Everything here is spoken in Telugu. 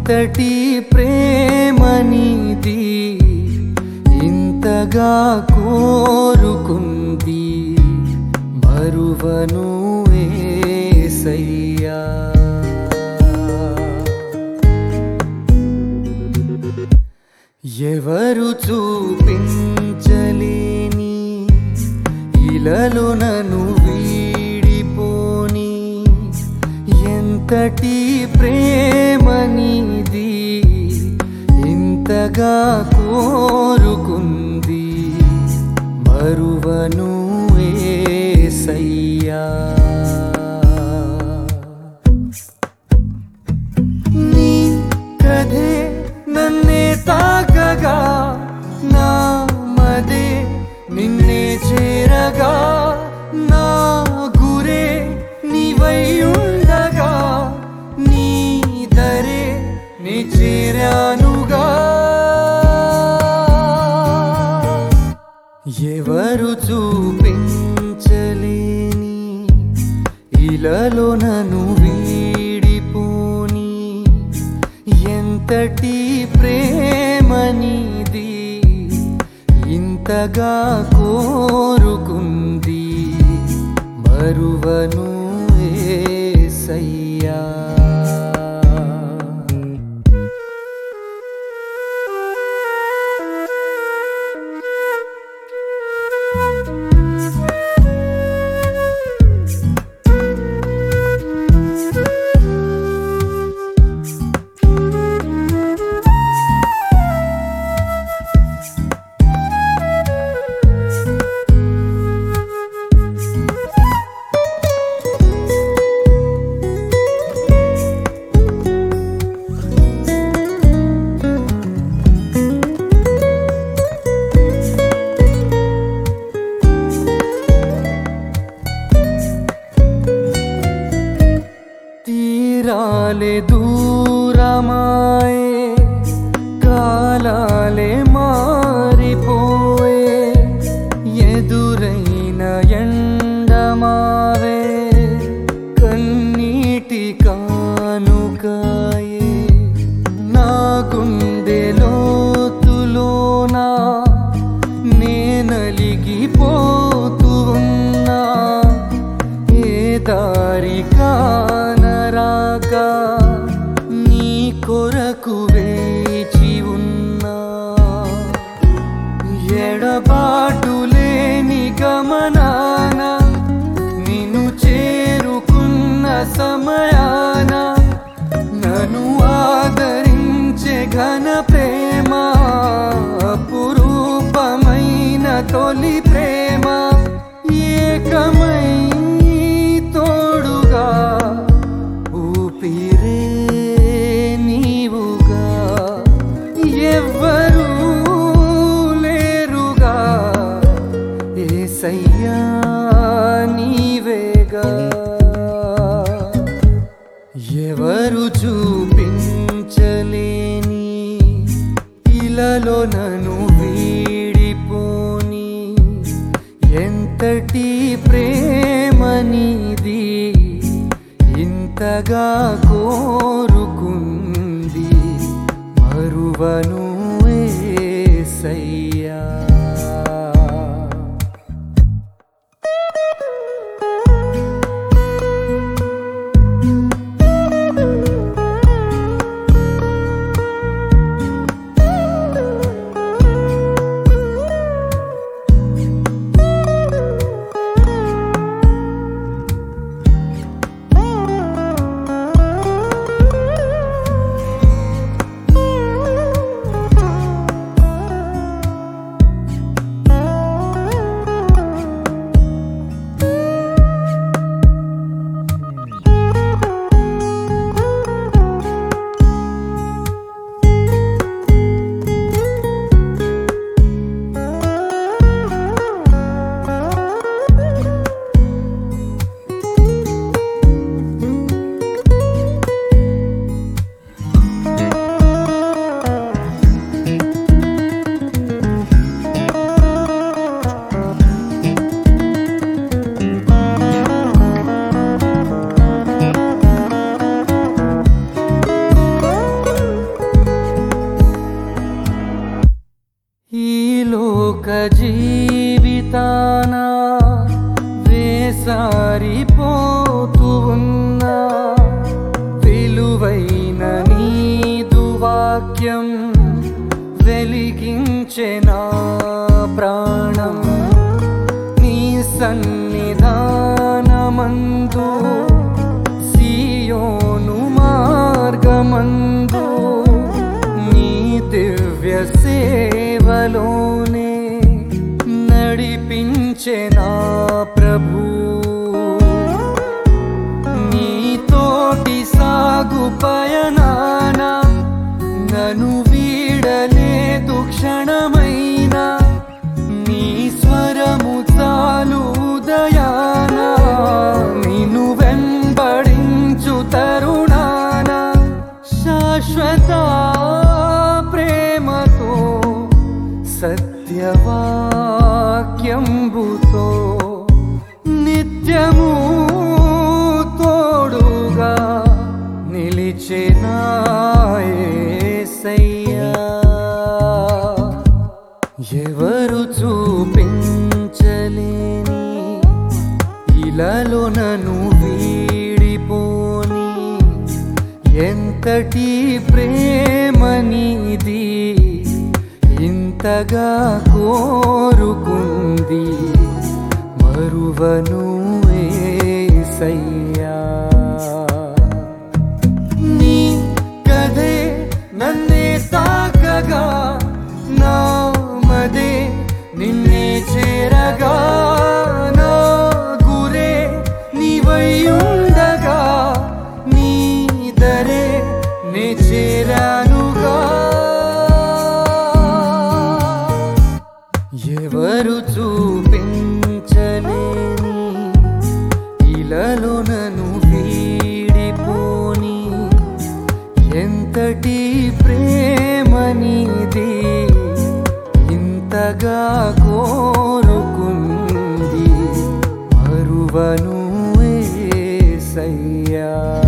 ఎంతటి ప్రేమ నీది ఇంతగా కోరుకుంది మరువను ఏసయ్యా ఎవరు చూపించలేని ఇలలో నన్ను వీడిపోని ఎంతటి ప్రేమ నీది ఇంతగా కోరుకుంది మరువను ఏసయ్యా నీ కథే నన్నే తాకగా నా మదే నిన్నే చేరగా నా గురే నీవై ఉండగా నీ దరే నీ చేరానుగా ఎవరు చూపించలేని ఇలలో నన్ను వీడిపోని ఎంతటి ప్రేమ నీది ఇంతగా కోరుకుంది మరువను ఏసయ్యా తీరాలే దూరమాయే కాలాలే మారిపోయే ఎదురైన ఎండమావే కన్నీటి కానుకాయే నా గుండె లోతులోనా నేనలిగిపోతూ ఉన్నా ఏ దారి కానరాక నీ కొరకు వేచి ఉన్నా ఎడబాటు లేని గమనాన నిన్ను చేరుకున్న సమయాన నన్ను ఆదరించే ఘన ప్రేమ అపురూపమైన తొలి ప్రేమ ఏకమై తోడుగా ఊపిరే నీవుగా ఎవ్వరూ లేరుగా ఏసయ్యా నీవేగా ఎవరు చూపించలేని ఇలలో నన్ను వీడిపోని ఎంతటి ప్రేమ నీది ఇంతగా కోరుకుంది మరువను ఏసయ్యా జీవితాన వేసారిపోతూ ఉన్నా విలువైన నీదు వాక్యం వెలిగించే నా ప్రాణం నీ సన్నిధానమందు సియోను మార్గమందు నీ దివ్య సేవలోనే నడిపించే నా ప్రభు నీతోటి సాగు పయనాన నను వీడలేదు క్షణమైనా నీ స్వరము చాలు దయాన నిన్ను వెంబడించు తరుణాన శాశ్వత ప్రేమతో సత్యవాక్యంబుతో నిత్యము తోడుగా నిలిచినాయసయ్యా ఎవరు చూపించలేని ఇలాలో నన్ను వీడిపోని ఎంతటి ప్రేమనిది ఇంతగా కోరుకుంది మరువను ఏసయ్యా నీ కథే నన్నే తాకగా నా మదే నిన్నే చేరగా నా గురే నీవయ్యుండగా నీ దరే నే చేరానుగా ఎవరు చూపించలేని ఇలాలో నన్ను వీడిపోని ఎంతటి ప్రేమనిది ఇంతగా కోరుకుంది మరువను ఏసయ్యా